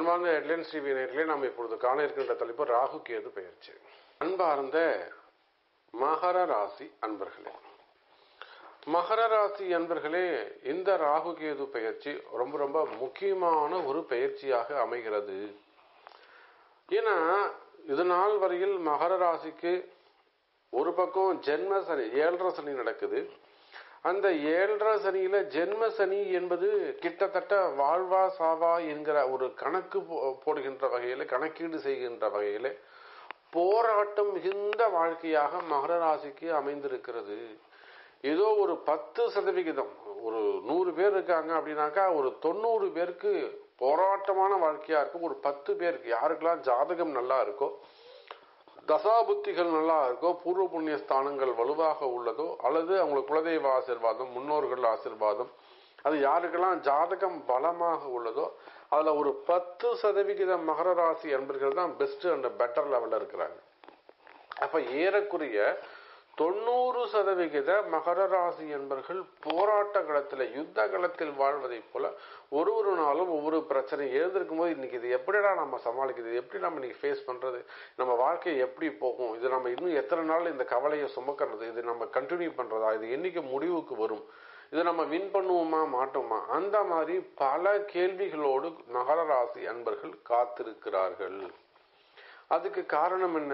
அன்பார்ந்த headlines TV நேர்களே நாம் இப்பொழுது காண இருக்கின்ற தலைப்பு ராகு கேது பெயர்ச்சி அன்பார்ந்த மகர ராசி அன்பர்களே மகர ராசி அன்பர்களே இந்த ராகு கேது பெயர்ச்சி ரொம்ப ரொம்ப முக்கியமான ஒரு பெயர்ச்சியாக அமைகிறது ஏன்னா இது நாள் வரையில் மகர ராசிக்கு ஒரு பக்கம் ஜென்ம சனி ஏழரை சனி நடக்குது அந்த ஏழரை சனியில ஜென்ம சனி என்பது கிட்டத்தட்ட வாழ்வா சாவா என்கிற ஒரு கணக்கு போ- போடுகின்ற வகையில கணக்கீடு செய்கின்ற வகையில போராட்டம் மிகுந்த வாழ்க்கையாக மகர ராசிக்கு அமைந்திருக்கிறது ஏதோ ஒரு பத்து சதவிகிதம் ஒரு நூறு பேர் இருக்காங்க அப்படின்னாக்கா ஒரு தொண்ணூறு பேருக்கு போராட்டமான வாழ்க்கையா இருக்கும் ஒரு பத்து பேருக்கு யாருக்கெல்லாம் ஜாதகம் நல்லா இருக்கோ தசாபுத்திகள் நல்லா இருக்கோ பூர்வ புண்ணிய ஸ்தானங்கள் வலுவாக உள்ளதோ அல்லது அவங்களுக்கு குலதெய்வ ஆசிர்வாதம் முன்னோர்கள் ஆசிர்வாதம் அது யாருக்கெல்லாம் ஜாதகம் பலமாக உள்ளதோ அதுல ஒரு பத்து சதவிகித மகர ராசி அன்பர்கள் தான் பெஸ்ட் அண்ட் பெட்டர் லெவல்ல இருக்கிறாங்க அப்ப ஏறக்குறைய தொண்ணூறு சதவிகித மகர ராசி என்பர்கள் போராட்ட களத்தில் யுத்த களத்தில் வாழ்வதைப் போல ஒரு ஒரு நாளும் ஒவ்வொரு பிரச்சனை எழுந்திருக்கும் போது இன்னைக்கு இது எப்படிடா நம்ம சமாளிக்கிறது இது எப்படி நம்ம இன்னைக்கு ஃபேஸ் பண்றது நம்ம வாழ்க்கை எப்படி போகும் இது நம்ம இன்னும் எத்தனை நாள் இந்த கவலையை சுமக்கிறது இது நம்ம கண்டினியூ பண்றதா இது என்னைக்கு முடிவுக்கு வரும் இது நம்ம வின் பண்ணுவோமா மாட்டோமா அந்த மாதிரி பல கேள்விகளோடு மகர ராசி அன்பர்கள் காத்திருக்கிறார்கள் அதுக்கு காரணம் என்ன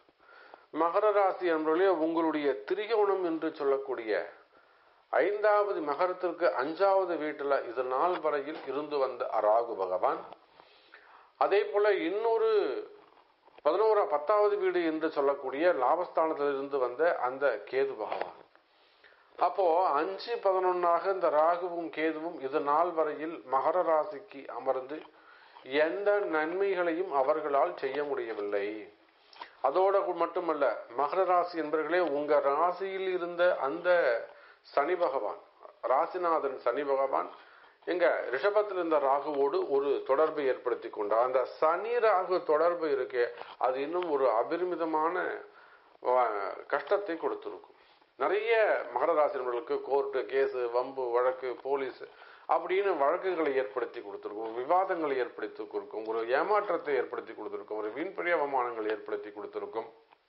மகர ராசி என்பவர்களே உங்களுடைய திரிகோணம் என்று சொல்லக்கூடிய ஐந்தாவது மகரத்திற்கு அஞ்சாவது வீட்டுல இது நாள் வரையில் இருந்து வந்த ராகு பகவான் அதே போல இன்னொரு பதினோரா பத்தாவது வீடு என்று சொல்லக்கூடிய லாபஸ்தானத்திலிருந்து வந்த அந்த கேது பகவான் அப்போ அஞ்சு பதினொன்னாக இந்த ராகுவும் கேதுவும் இது நாள் வரையில் மகர ராசிக்கு அமர்ந்து எந்த நன்மைகளையும் அவர்களால் செய்ய முடியவில்லை அதோட மட்டுமல்ல மகர ராசி என்பர்களே உங்க ராசியில் இருந்த அந்த சனி பகவான் ராசிநாதன் சனி பகவான் எங்க ரிஷபத்தில் இருந்த ராகுவோடு ஒரு தொடர்பை ஏற்படுத்தி கொண்டார் அந்த சனி ராகு தொடர்பு இருக்கே அது இன்னும் ஒரு அபரிமிதமான அஹ், கஷ்டத்தை கொடுத்திருக்கும் நிறைய மகர ராசி நபர்களுக்கு கோர்ட்டு கேஸு வம்பு வழக்கு போலீஸ் அப்படின்னு வழக்குகளை ஏற்படுத்தி கொடுத்திருக்கும் விவாதங்களை ஏற்படுத்தி கொடுக்கும் ஒரு ஏமாற்றத்தை ஏற்படுத்தி கொடுத்திருக்கும் ஒரு வீண்பழி அவமானங்கள் ஏற்படுத்தி கொடுத்திருக்கும்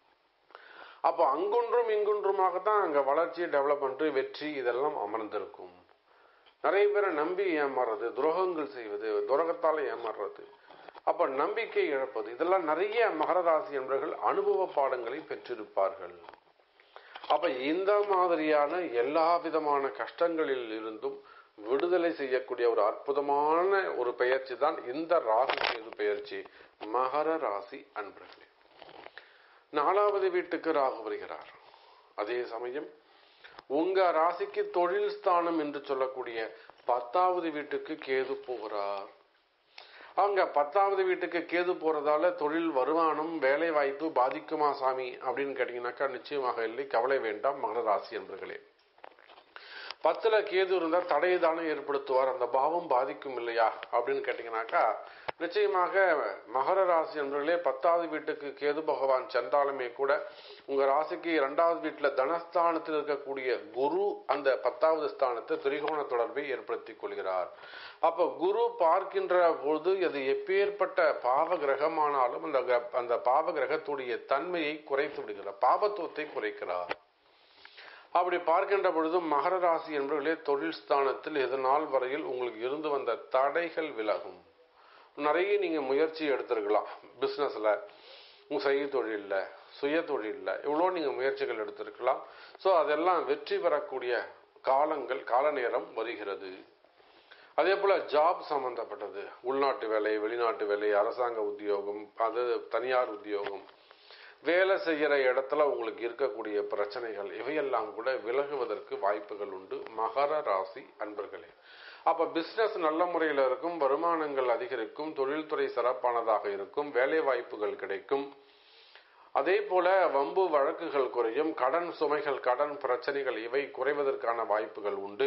அப்போ அங்கொன்றும் இங்கொன்றுமாகத்தான் அங்க வளர்ச்சி டெவலப்மெண்ட் வெற்றி இதெல்லாம் அமர்ந்திருக்கும் நிறைய பேரை நம்பி ஏமாறுறது துரோகங்கள் செய்வது துரோகத்தால ஏமாறுறது அப்ப நம்பிக்கை இழப்பது இதெல்லாம் நிறைய மகர ராசி என்பவர்கள் அனுபவ பாடங்களை பெற்றிருப்பார்கள் அப்ப இந்த மாதிரியான எல்லா விதமான கஷ்டங்களில் இருந்தும் விடுதலை செய்யக்கூடிய ஒரு அற்புதமான ஒரு பெயர்ச்சி தான் இந்த ராகு கேது பெயர்ச்சி மகர ராசி அன்பர்களே நாலாவது வீட்டுக்கு ராகு வருகிறார் அதே சமயம் உங்க ராசிக்கு தொழில் ஸ்தானம் என்று சொல்லக்கூடிய பத்தாவது வீட்டுக்கு கேது போகிறார் அங்க பத்தாவது வீட்டுக்கு கேது போறதால தொழில் வருமானம் வேலை வாய்ப்பு பாதிக்குமா சாமி அப்படின்னு கேட்டீங்கன்னாக்கா நிச்சயமாக இல்லை கவலை வேண்டாம் மகர ராசி என்பர்களே பத்துல கேது இருந்தா தடையை தானே ஏற்படுத்துவார் அந்த பாவம் பாதிக்கும் இல்லையா அப்படின்னு கேட்டீங்கன்னாக்கா நிச்சயமாக மகர ராசி என்பர்களே பத்தாவது வீட்டுக்கு கேது பகவான் சென்றாலுமே கூட உங்க ராசிக்கு இரண்டாவது வீட்டுல தனஸ்தானத்தில் இருக்கக்கூடிய குரு அந்த பத்தாவது ஸ்தானத்தை திரிகோண தொடர்பை ஏற்படுத்திக் கொள்கிறார் அப்ப குரு பார்க்கின்ற பொழுது அது எப்பேற்பட்ட பாவ கிரகமானாலும் அந்த கிர- அந்த பாவ கிரகத்துடைய தன்மையை குறைத்து விடுகிறார் பாவத்துவத்தை குறைக்கிறார் அப்படி பார்க்கின்ற பொழுது மகர ராசி என்பவர்களே தொழில் ஸ்தானத்தில் இது நாள் வரையில் உங்களுக்கு இருந்து வந்த தடைகள் விலகும் நிறைய நீங்க முயற்சி எடுத்திருக்கலாம் பிசினஸ்ல உங்க செய்ய தொழில்ல சுய தொழில்ல இவ்வளோ நீங்க முயற்சிகள் எடுத்திருக்கலாம் ஸோ அதெல்லாம் வெற்றி பெறக்கூடிய காலங்கள் கால நேரம் வருகிறது அதே போல ஜாப் சம்பந்தப்பட்டது உள்நாட்டு வேலை வெளிநாட்டு வேலை அரசாங்க உத்தியோகம் அது தனியார் உத்தியோகம் வேலை செய்யற இடத்துல உங்களுக்கு இருக்கக்கூடிய பிரச்சனைகள் இவையெல்லாம் கூட விலகுவதற்கு வாய்ப்புகள் உண்டு மகர ராசி அன்பர்களே அப்ப பிசினஸ் நல்ல முறையில் இருக்கும் வருமானங்கள் அதிகரிக்கும் தொழில்துறை சிறப்பானதாக இருக்கும் வேலை வாய்ப்புகள் கிடைக்கும் அதே போல வம்பு வழக்குகள் குறையும் கடன் சுமைகள் கடன் பிரச்சனைகள் இவை குறைவதற்கான வாய்ப்புகள் உண்டு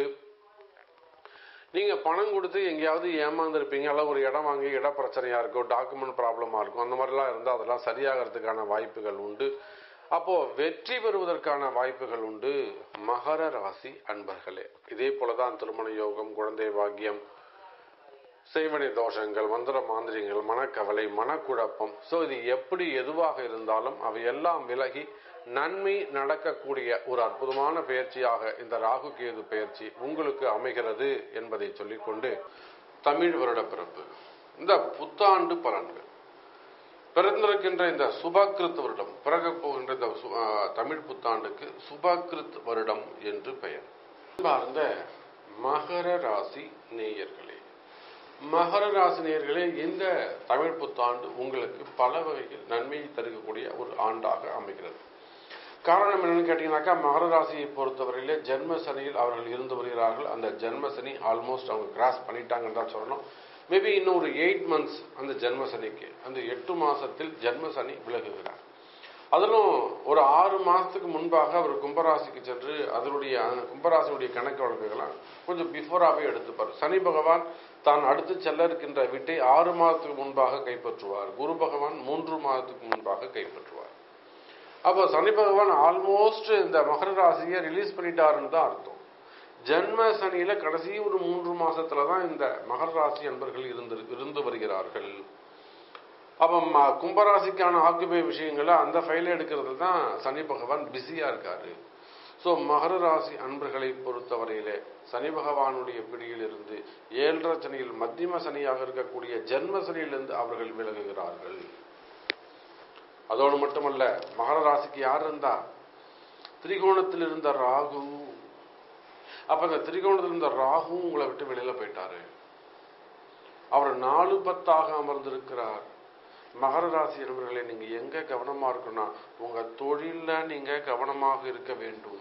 நீங்க பணம் கொடுத்து எங்கேயாவது ஏமாந்துருப்பீங்க அல்ல ஒரு இடம் வாங்கி இட பிரச்சனையா இருக்கும் டாக்குமெண்ட் ப்ராப்ளமா இருக்கும் அந்த மாதிரிலாம் இருந்தால் அதெல்லாம் சரியாகிறதுக்கான வாய்ப்புகள் உண்டு அப்போ வெற்றி பெறுவதற்கான வாய்ப்புகள் உண்டு மகர ராசி அன்பர்களே இதே போலதான் திருமண யோகம் குழந்தை பாக்கியம் செய்வனை தோஷங்கள் மந்திர மாந்திரியங்கள் மனக்கவலை மனக்குழப்பம் ஸோ இது எப்படி எதுவாக இருந்தாலும் அவை எல்லாம் விலகி நன்மை நடக்கக்கூடிய ஒரு அற்புதமான பயிற்சியாக இந்த ராகு கேது பயிற்சி உங்களுக்கு அமைகிறது என்பதை சொல்லிக்கொண்டு தமிழ் வருட பிறப்பு இந்த புத்தாண்டு பலன்கள் பிறந்திருக்கின்ற இந்த சுபகிருத் வருடம் பிறக போகின்ற இந்த சு- ஆ, தமிழ் புத்தாண்டுக்கு சுபகிருத் வருடம் என்று பெயர் சார்ந்த மகர ராசி நேயர்களே மகர ராசி நேயர்களே இந்த தமிழ் புத்தாண்டு உங்களுக்கு பல வகையில் நன்மையை தருகக்கூடிய ஒரு ஆண்டாக அமைகிறது காரணம் என்னன்னு கேட்டீங்கன்னாக்கா மகர ராசியை பொறுத்தவரையிலே ஜென்ம சனியில் அவர்கள் இருந்து வருகிறார்கள் அந்த ஜென்ம சனி ஆல்மோஸ்ட் அவங்க கிராஸ் பண்ணிட்டாங்கன்னு தான் சொல்லணும் மேபி இன்னும் ஒரு எயிட் மந்த்ஸ் அந்த ஜென்ம சனிக்கு அந்த எட்டு மாசத்தில் ஜென்ம சனி விலகுகிறார் அதிலும் ஒரு ஆறு மாசத்துக்கு முன்பாக அவர் கும்பராசிக்கு சென்று அதனுடைய அந்த கும்பராசியுடைய கணக்கு வழக்குகள்லாம் கொஞ்சம் பிஃபோராகவே எடுத்துப்பார் சனி பகவான் தான் அடுத்து செல்ல இருக்கின்ற வீட்டை ஆறு மாதத்துக்கு முன்பாக கைப்பற்றுவார் குரு பகவான் மூன்று மாதத்துக்கு முன்பாக கைப்பற்றுவார் அப்போ சனி பகவான் ஆல்மோஸ்ட் இந்த மகர ராசியை ரிலீஸ் பண்ணிட்டாருன்னு தான் அர்த்தம் ஜென்ம சனியில கடைசி ஒரு மூன்று மாசத்துல தான் இந்த மகர ராசி அன்பர்கள் இருந்து இருந்து வருகிறார்கள் அப்ப ம- கும்பராசிக்கான ஆக்குபை விஷயங்களை அந்த ஃபைலை எடுக்கிறது தான் சனி பகவான் பிஸியா இருக்காரு ஸோ மகர ராசி அன்பர்களை பொறுத்தவரையிலே சனி பகவானுடைய பிடியில் இருந்து ஏழரை சனியில் மத்தியம சனியாக இருக்கக்கூடிய ஜென்ம சனியிலிருந்து அவர்கள் விலகுகிறார்கள் அதோடு மட்டுமல்ல மகர ராசிக்கு யார் இருந்தா திரிகோணத்தில் இருந்த ராகு அப்ப அந்த திரிகோணத்தில் இருந்த ராகு உங்களை விட்டு வெளியில போயிட்டாரு அவர் நாலு பத்தாக அமர்ந்திருக்கிறார் மகர ராசி என்பவர்களே நீங்க எங்க கவனமா இருக்கணும்னா உங்க தொழில்ல நீங்க கவனமாக இருக்க வேண்டும்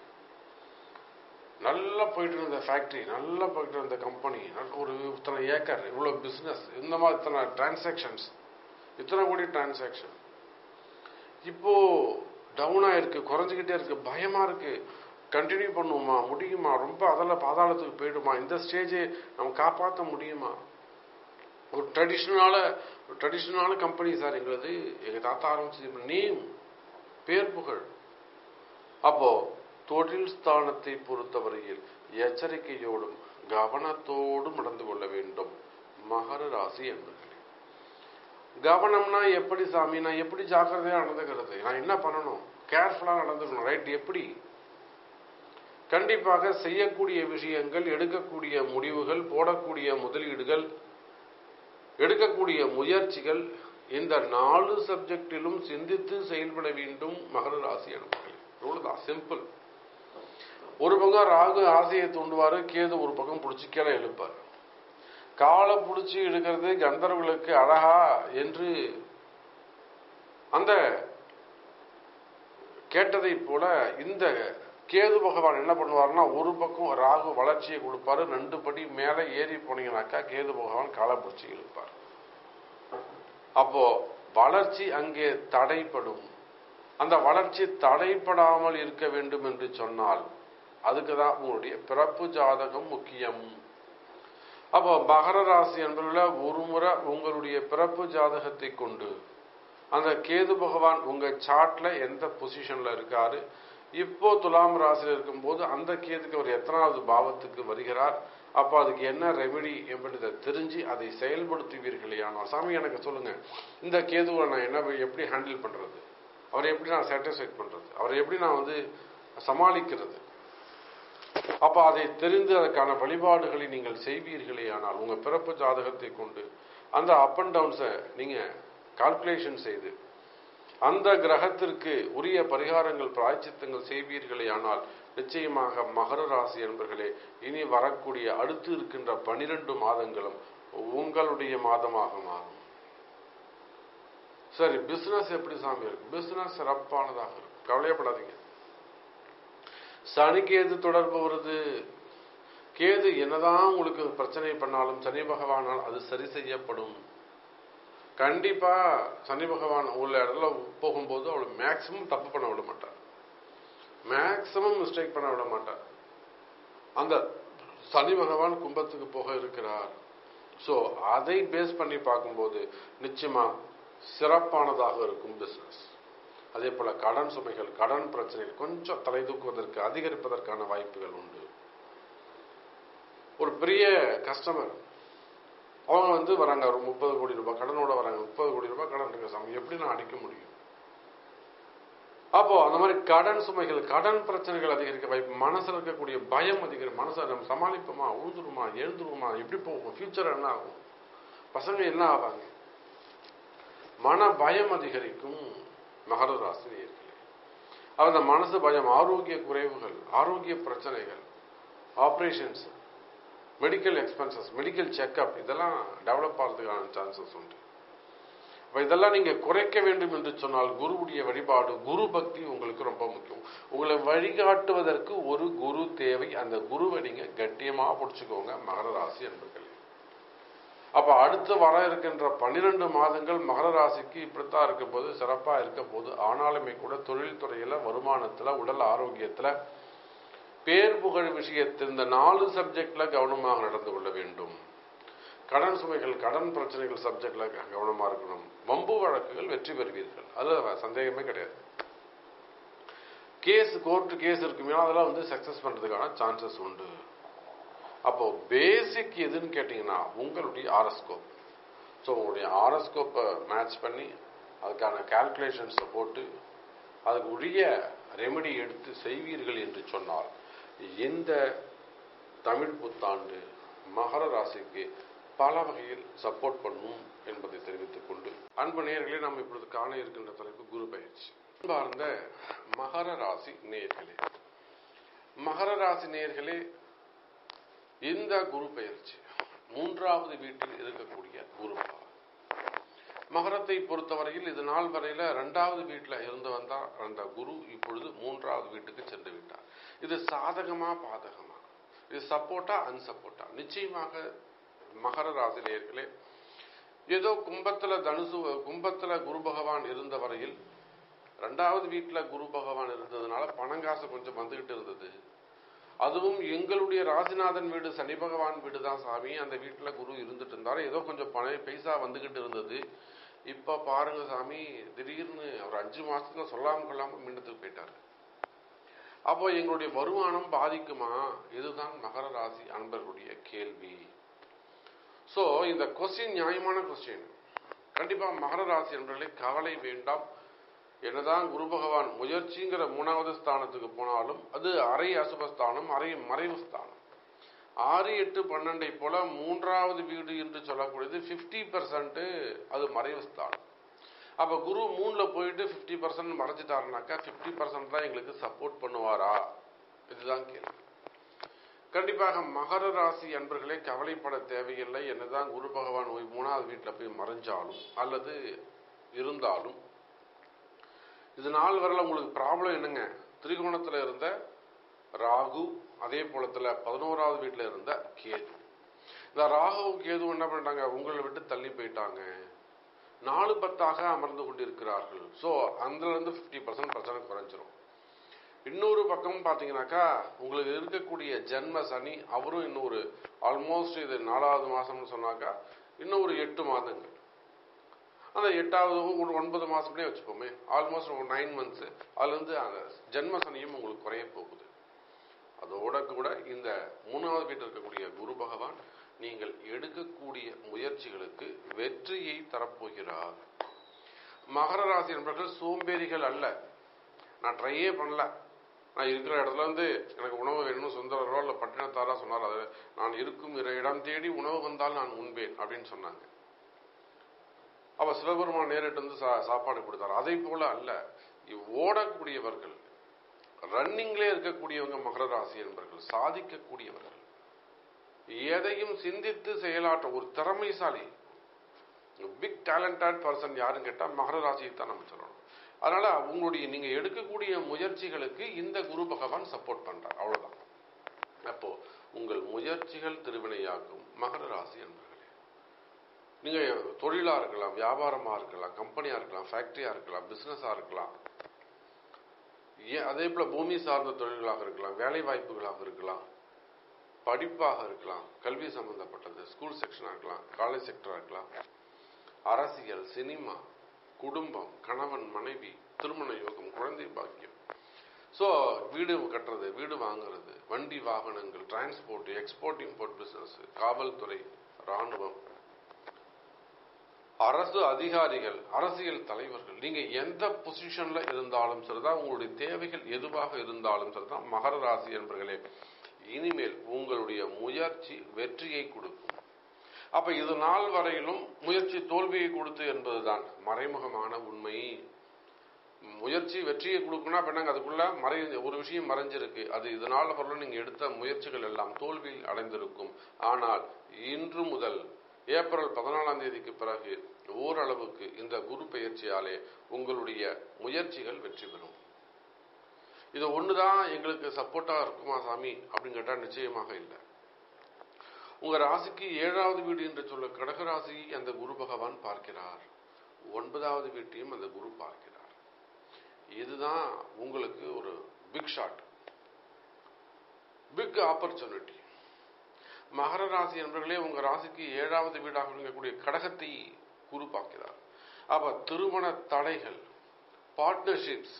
நல்லா போயிட்டு இருந்த ஃபேக்டரி நல்லா போயிட்டு இருந்த கம்பெனி ஒரு இத்தனை ஏக்கர் இவ்வளவு பிசினஸ் இந்த மாதிரி இத்தனை டிரான்சாக்ஷன்ஸ் இத்தனை கோடி டிரான்சாக்ஷன் இப்போ டவுன் ஆயிருக்கு குறைஞ்சிக்கிட்டே இருக்கு பயமா இருக்கு கண்டினியூ பண்ணுவோமா முடியுமா ரொம்ப அதில் பாதாளத்துக்கு போயிடுமா இந்த ஸ்டேஜை நம்ம காப்பாற்ற முடியுமா ஒரு ட்ரெடிஷ்னலான ஒரு ட்ரெடிஷ்னலான கம்பெனி சார் எங்களுது எங்க தாத்தா ஆரம்பிச்சது நேம் பேர் புகழ் அப்போ தொழில் ஸ்தானத்தை பொறுத்தவரையில் எச்சரிக்கையோடும் கவனத்தோடும் நடந்து கொள்ள வேண்டும் மகர ராசி என்பர்களே கவனம்னா எப்படி சாமி நான் எப்படி ஜாக்கிரதையா நடந்துக்கிறது நான் என்ன பண்ணணும் கேர்ஃபுல்லா நடந்துக்கணும் ரைட் எப்படி கண்டிப்பாக செய்யக்கூடிய விஷயங்கள் எடுக்கக்கூடிய முடிவுகள் போடக்கூடிய முதலீடுகள் எடுக்கக்கூடிய முயற்சிகள் இந்த நாலு சப்ஜெக்டிலும் சிந்தித்து செயல்பட வேண்டும் மகர ராசி அனுப்புகள் இவ்வளவுதான் சிம்பிள் ஒரு பக்கம் ராகு ஆசையை தூண்டுவாரு கேது ஒரு பக்கம் பிடிச்சி கீழே எழுப்பார் காலை பிடிச்சி எடுக்கிறது கந்தர்வர்களுக்கு அழகா என்று அந்த கேட்டதை போல இந்த கேது பகவான் என்ன பண்ணுவாருன்னா ஒரு பக்கம் ராகு வளர்ச்சியை கொடுப்பாரு ரெண்டு படி மேலே ஏறி போனீங்கன்னாக்கா கேது பகவான் காலை பிடிச்சி இழுப்பார் அப்போ வளர்ச்சி அங்கே தடைப்படும் அந்த வளர்ச்சி தடைப்படாமல் இருக்க வேண்டும் என்று சொன்னால் அதுக்கு தான் உங்களுடைய பிறப்பு ஜாதகம் முக்கியம் அப்போ மகர ராசி என்பதில் ஒரு முறை உங்களுடைய பிறப்பு ஜாதகத்தை கொண்டு அந்த கேது பகவான் உங்க சார்ட்ல எந்த பொசிஷன்ல இருக்காரு இப்போ துலாம் ராசியில் இருக்கும்போது அந்த கேதுக்கு அவர் எத்தனாவது பாவத்துக்கு வருகிறார் அப்போ அதுக்கு என்ன ரெமெடி என்பதை தெரிஞ்சு அதை செயல்படுத்துவீர்களே ஆனால் சாமி எனக்கு சொல்லுங்க இந்த கேதுவை நான் என்ன எப்படி ஹேண்டில் பண்றது அவரை எப்படி நான் சாட்டிஸ்ஃபைட் பண்றது அவரை எப்படி நான் வந்து சமாளிக்கிறது அப்ப அதை தெரிந்து அதற்கான வழிபாடுகளை நீங்கள் செய்வீர்களே ஆனால் உங்க பிறப்பு ஜாதகத்தை கொண்டு அந்த அப் அண்ட் டவுன்ஸை நீங்க கால்குலேஷன் செய்து அந்த கிரகத்திற்கு உரிய பரிகாரங்கள் பிராய்ச்சித்தங்கள் செய்வீர்களே ஆனால் நிச்சயமாக மகர ராசி என்பர்களே இனி வரக்கூடிய அடுத்து இருக்கின்ற பனிரெண்டு மாதங்களும் உங்களுடைய மாதமாக மாறும் சரி பிசினஸ் எப்படி சாமி இருக்கு பிசினஸ் சிறப்பானதாக இருக்கும் கவலையப்படாதீங்க சனி கேது தொடர்பு வருது கேது என்னதான் உங்களுக்கு பிரச்சனை பண்ணாலும் சனி பகவானால் அது சரி செய்யப்படும் கண்டிப்பா சனி பகவான் உள்ள இடத்துல போகும்போது அவளை மேக்சிமம் தப்பு பண்ண விட மாட்டார் மேக்சிமம் மிஸ்டேக் பண்ண விட மாட்டார் அந்த சனி பகவான் கும்பத்துக்கு போக இருக்கிறார் ஸோ அதை பேஸ் பண்ணி பார்க்கும்போது நிச்சயமா சிறப்பானதாக இருக்கும் பிசினஸ் அதே போல கடன் சுமைகள் கடன் பிரச்சனைகள் கொஞ்சம் தலை தூக்குவதற்கு அதிகரிப்பதற்கான வாய்ப்புகள் உண்டு ஒரு பெரிய கஸ்டமர் அவங்க வந்து வராங்க ஒரு முப்பது கோடி ரூபாய் கடனோட வராங்க முப்பது கோடி ரூபாய் கடன் இருக்கு சாமி எப்படி நான் அடிக்க முடியும் அப்போ அந்த மாதிரி கடன் சுமைகள் கடன் பிரச்சனைகள் அதிகரிக்க வாய்ப்பு மனசுல இருக்கக்கூடிய பயம் அதிகரிக்கும் மனசை நம்ம சமாளிப்போமா உழுதுருமா எழுந்துருமா எப்படி போகும் ஃபியூச்சர் என்ன ஆகும் பசங்க என்ன ஆவாங்க மன பயம் அதிகரிக்கும் மகர ராசி நேயர்களே அந்த மனசு பயம் ஆரோக்கிய குறைவுகள் ஆரோக்கிய பிரச்சனைகள் operations medical expenses medical checkup இதெல்லாம் டெவலப் ஆகிறதுக்கான சான்சஸ் உண்டு அப்ப இதெல்லாம் நீங்க குறைக்க வேண்டும் என்று சொன்னால் குருவுடைய வழிபாடு குரு பக்தி உங்களுக்கு ரொம்ப முக்கியம் உங்களை வழிகாட்டுவதற்கு ஒரு குரு தேவை அந்த குருவை நீங்க கட்டியமா பிடிச்சுக்கோங்க மகர ராசி என்பர்களே அப்ப அடுத்து வர இருக்கின்ற பன்னிரண்டு மாதங்கள் மகர ராசிக்கு இப்படித்தான் இருக்க போது சிறப்பா இருக்க போது ஆனாலுமே கூட தொழில் துறையில வருமானத்துல உடல் ஆரோக்கியத்துல பேர் புகழ் விஷயத்தில் இந்த நாலு சப்ஜெக்ட்ல கவனமாக நடந்து கொள்ள வேண்டும் கடன் சுமைகள் கடன் பிரச்சனைகள் சப்ஜெக்ட்ல கவனமா இருக்கணும் வம்பு வழக்குகள் வெற்றி பெறுவீர்கள் அதுல சந்தேகமே கிடையாது கேஸ் கோர்ட்டு கேஸ் இருக்குமே அதெல்லாம் வந்து சக்சஸ் பண்றதுக்கான சான்சஸ் உண்டு அப்போ பேசிக் எதுன்னு கேட்டீங்கன்னா உங்களுடைய ஆரஸ்கோப் ஸோ உங்களுடைய ஆரஸ்கோப்பை மேட்ச் பண்ணி அதுக்கான கால்குலேஷன்ஸை போட்டு அதுக்கு உரிய ரெமெடி எடுத்து செய்வீர்கள் என்று சொன்னால் இந்த தமிழ் புத்தாண்டு மகர ராசிக்கு பல வகையில் சப்போர்ட் பண்ணும் என்பதை தெரிவித்துக் கொண்டு அன்பு நேயர்களே நாம் இப்பொழுது காண இருக்கின்ற தலைப்பு குரு பயிற்சி அன்பார்ந்த மகர ராசி நேயர்களே மகர ராசி நேயர்களே இந்த குரு பயிற்சி மூன்றாவது வீட்டில் இருக்கக்கூடிய குரு பகவான் மகரத்தை பொறுத்தவரையில் இது நாள் வரையில ரெண்டாவது வீட்டில் இருந்து வந்தா அந்த குரு இப்பொழுது மூன்றாவது வீட்டுக்கு சென்று விட்டார் இது சாதகமா பாதகமா இது சப்போர்ட்டா அன்சப்போர்ட்டா நிச்சயமாக மகர ராசி நேயர்களே ஏதோ கும்பத்துல தனுசு கும்பத்துல குரு பகவான் இருந்த வரையில் ரெண்டாவது வீட்டுல குரு பகவான் இருந்ததுனால பணங்காசு கொஞ்சம் வந்துகிட்டு இருந்தது அதுவும் எங்களுடைய ராசிநாதன் வீடு சனி பகவான் வீடு தான் சாமி அந்த வீட்டுல குரு இருந்துட்டு இருந்தாரு ஏதோ கொஞ்சம் பண பைசா வந்துகிட்டு இருந்தது இப்ப பாருங்க சாமி திடீர்னு ஒரு அஞ்சு மாசத்துல சொல்லாம கொள்ளாம மின்னத்துக்கு போயிட்டாரு அப்போ எங்களுடைய வருமானம் பாதிக்குமா இதுதான் மகர ராசி அன்பர்களுடைய கேள்வி சோ இந்த கொஸ்டின் நியாயமான கொஸ்டின் கண்டிப்பா மகர ராசி அன்பர்களே கவலை வேண்டாம் என்னதான் குரு பகவான் முயற்சிங்கிற மூணாவது ஸ்தானத்துக்கு போனாலும் அது அரை அசுபஸ்தானம் அரை மறைவு ஸ்தானம் ஆறு எட்டு பன்னெண்டை போல மூன்றாவது வீடு என்று சொல்லக்கூடியது பிப்டி பர்சன்ட் அது மறைவு ஸ்தானம் அப்ப குரு மூணுல போயிட்டு பிப்டி பர்சன்ட் மறைச்சிட்டாருனாக்கா பிப்டி பர்சன்ட் தான் எங்களுக்கு சப்போர்ட் பண்ணுவாரா இதுதான் கேள்வி கண்டிப்பாக மகர ராசி அன்பர்களே கவலைப்பட தேவையில்லை என்னதான் குரு பகவான் போய் மூணாவது வீட்டில் போய் மறைஞ்சாலும் அல்லது இருந்தாலும் இது நாள் வரல உங்களுக்கு ப்ராப்ளம் என்னங்க திரிகோணத்துல இருந்த ராகு அதே போலத்துல பதினோராவது வீட்டுல இருந்த கேது இந்த ராகு கேது என்ன பண்ணிட்டாங்க உங்களை விட்டு தள்ளி போயிட்டாங்க நாலு பத்தாக அமர்ந்து கொண்டிருக்கிறார்கள் ஸோ அதுல இருந்து ஃபிஃப்டி பர்சன்ட் பிரச்சனை குறைஞ்சிரும் இன்னொரு பக்கம் பார்த்தீங்கன்னாக்கா உங்களுக்கு இருக்கக்கூடிய ஜென்ம சனி அவரும் இன்னொரு ஆல்மோஸ்ட் இது நாலாவது மாசம்னு சொன்னாக்கா இன்னும் ஒரு எட்டு மாதங்கள் அந்த எட்டாவது ஒரு ஒன்பது மாசம்னே வச்சுப்போமே ஆல்மோஸ்ட் ஒரு நைன் மந்த்ஸ் அதுலேருந்து அந்த ஜென்ம சனியும் உங்களுக்கு குறைய போகுது அதோட கூட இந்த மூணாவது வீட்டில் இருக்கக்கூடிய குரு பகவான் நீங்கள் எடுக்கக்கூடிய முயற்சிகளுக்கு வெற்றியை தரப்போகிறார் மகர ராசி என்பவர்கள் சோம்பேறிகள் அல்ல நான் ட்ரையே பண்ணல நான் இருக்கிற இடத்துல வந்து எனக்கு உணவு வேணும்னு சுந்தரரோ இல்லை பட்டினத்தாரா சொன்னார் அது நான் இருக்கும் இர- இடம் தேடி உணவு வந்தால் நான் உண்பேன் அப்படின்னு சொன்னாங்க அவ சிவபெருமான் நேரிட்டு வந்து சா சாப்பாடு கொடுத்தார் அதை போல அல்ல இவ் ஓடக்கூடியவர்கள் ரன்னிங்லே இருக்கக்கூடியவங்க மகர ராசி என்பவர்கள் சாதிக்கக்கூடியவர்கள் எதையும் சிந்தித்து செயலாற்ற ஒரு திறமைசாலி பிக் டேலண்டட் பர்சன் யாருன்னு கேட்டா மகர ராசியை தான் நம்ம சொல்லணும் அதனால உங்களுடைய நீங்க எடுக்கக்கூடிய முயற்சிகளுக்கு இந்த குரு பகவான் சப்போர்ட் பண்றார் அவ்வளவுதான் அப்போ உங்கள் முயற்சிகள் திருவினையாக்கும் மகர ராசி என்பர்களே நீங்க தொழிலா இருக்கலாம் வியாபாரமா இருக்கலாம் கம்பெனியா இருக்கலாம் ஃபேக்டரியா இருக்கலாம் பிசினஸா இருக்கலாம் ஏன் அதே போல பூமி சார்ந்த தொழில்களாக இருக்கலாம் வேலை வாய்ப்புகளாக இருக்கலாம் படிப்பாக இருக்கலாம் கல்வி சம்பந்தப்பட்டது ஸ்கூல் செக்ஷனா இருக்கலாம் காலேஜ் செக்டரா இருக்கலாம் அரசியல் சினிமா குடும்பம் கணவன் மனைவி திருமண யோகம் குழந்தை பாக்கியம் ஸோ வீடு கட்டுறது வீடு வாங்குறது வண்டி வாகனங்கள் டிரான்ஸ்போர்ட் எக்ஸ்போர்ட் இம்போர்ட் பிசினஸ் காவல்துறை ராணுவம் அரசு அதிகாரிகள் அரசியல் தலைவர்கள் நீங்க எந்த பொசிஷன்ல இருந்தாலும் சரிதான் உங்களுடைய தேவைகள் எதுவாக இருந்தாலும் சரிதான் மகர ராசி என்பர்களே இனிமேல் உங்களுடைய முயற்சி வெற்றியை கொடுக்கும் அப்ப இது நாள் வரையிலும் முயற்சி தோல்வியை கொடுத்து என்பதுதான் மறைமுகமான உண்மை முயற்சி வெற்றியை கொடுக்கணும் அப்ப என்னங்க அதுக்குள்ள மறை ஒரு விஷயம் மறைஞ்சிருக்கு அது இதனால வரலும் நீங்க எடுத்த முயற்சிகள் எல்லாம் தோல்வியில் அடைந்திருக்கும் ஆனால் இன்று முதல் ஏப்ரல் பதினாலாம் தேதிக்கு பிறகு ஓரளவுக்கு இந்த குரு பெயர்ச்சியாலே உங்களுடைய முயற்சிகள் வெற்றி பெறும் இது ஒண்ணுதான் எங்களுக்கு சப்போர்ட்டா இருக்குமா சாமி அப்படின்னு கேட்டா நிச்சயமாக இல்லை உங்க ராசிக்கு ஏழாவது வீடு என்று சொல்ல கடகராசியை அந்த குரு பகவான் பார்க்கிறார் ஒன்பதாவது வீட்டையும் அந்த குரு பார்க்கிறார் இதுதான் உங்களுக்கு ஒரு பிக் ஷாட் பிக் ஆப்பர்ச்சுனிட்டி மகர ராசி என்பர்களே உங்க ராசிக்கு ஏழாவது வீடாக இருக்கக்கூடிய கடகத்தை குரு பார்க்கிறார் அப்ப திருமண தடைகள் பார்ட்னர்ஷிப்ஸ்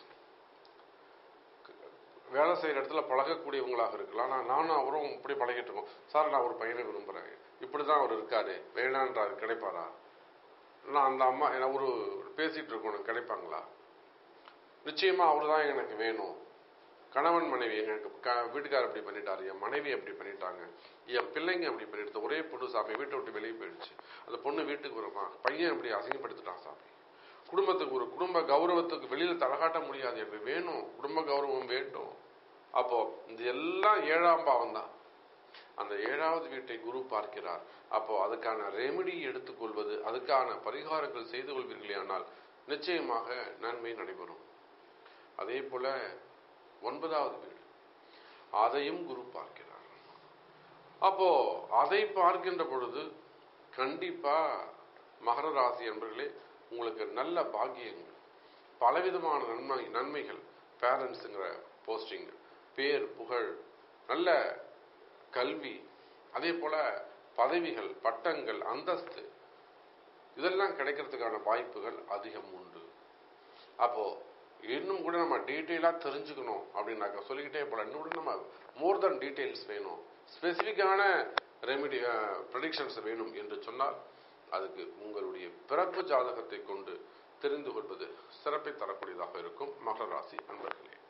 வேலை செய்யற இடத்துல பழகக்கூடியவங்களாக இருக்கலாம் நான் நானும் அவரும் இப்படி பழகிட்டு இருக்கோம் சார் நான் ஒரு பையனை விரும்புறேன் இப்படிதான் அவர் இருக்காரு வேணான்றாரு கிடைப்பாரா நான் அந்த அம்மா என்ன ஒரு பேசிட்டு இருக்கணும் கிடைப்பாங்களா நிச்சயமா அவர் தான் எனக்கு வேணும் கணவன் மனைவி எனக்கு க- வீட்டுக்காரர் அப்படி பண்ணிட்டாரு என் மனைவி அப்படி பண்ணிட்டாங்க என் பிள்ளைங்க அப்படி பண்ணிட்டு ஒரே பொண்ணு சாமி வீட்டை விட்டு வெளியே போயிடுச்சு அந்த பொண்ணு வீட்டுக்கு வருமா பையன் அப்படி அசிங்கப்படுத்திட்டான் சாமி குடும்பத்துக்கு ஒரு குடும்ப கௌரவத்துக்கு வெளியில தலகாட்ட முடியாது எனக்கு வேணும் குடும்ப கௌரவம் வேண்டும் அப்போ இது எல்லாம் ஏழாம் பாவம் தான் அந்த ஏழாவது வீட்டை குரு பார்க்கிறார் அப்போ அதுக்கான ரெமெடி எடுத்துக்கொள்வது அதுக்கான பரிகாரங்கள் செய்து கொள்வீர்களே ஆனால் நிச்சயமாக நன்மை நடைபெறும் அதே போல ஒன்பதாவது வீடு அதையும் குரு பார்க்கிறார் அப்போ அதை பார்க்கின்ற பொழுது கண்டிப்பா மகர ராசி என்பர்களே உங்களுக்கு நல்ல பாக்கியங்கள் பலவிதமான நன்மை நன்மைகள் பேரண்ட்ஸுங்கிற போஸ்டிங் பேர் புகழ் நல்ல கல்வி அதே போல பதவிகள் பட்டங்கள் அந்தஸ்து இதெல்லாம் கிடைக்கிறதுக்கான வாய்ப்புகள் அதிகம் உண்டு அப்போ இன்னும் கூட நம்ம டீட்டெயிலா தெரிஞ்சுக்கணும் அப்படின்னாக்க சொல்லிக்கிட்டே போல இன்னும் கூட நம்ம மோர் than டீட்டெயில்ஸ் வேணும் ஸ்பெசிஃபிக்கான ரெமிடி ப்ரடிக்ஷன்ஸ் வேணும் என்று சொன்னால் அதுக்கு உங்களுடைய பிறப்பு ஜாதகத்தை கொண்டு தெரிந்து கொள்வது சிறப்பை தரக்கூடியதாக இருக்கும் மகர ராசி அன்பர்களே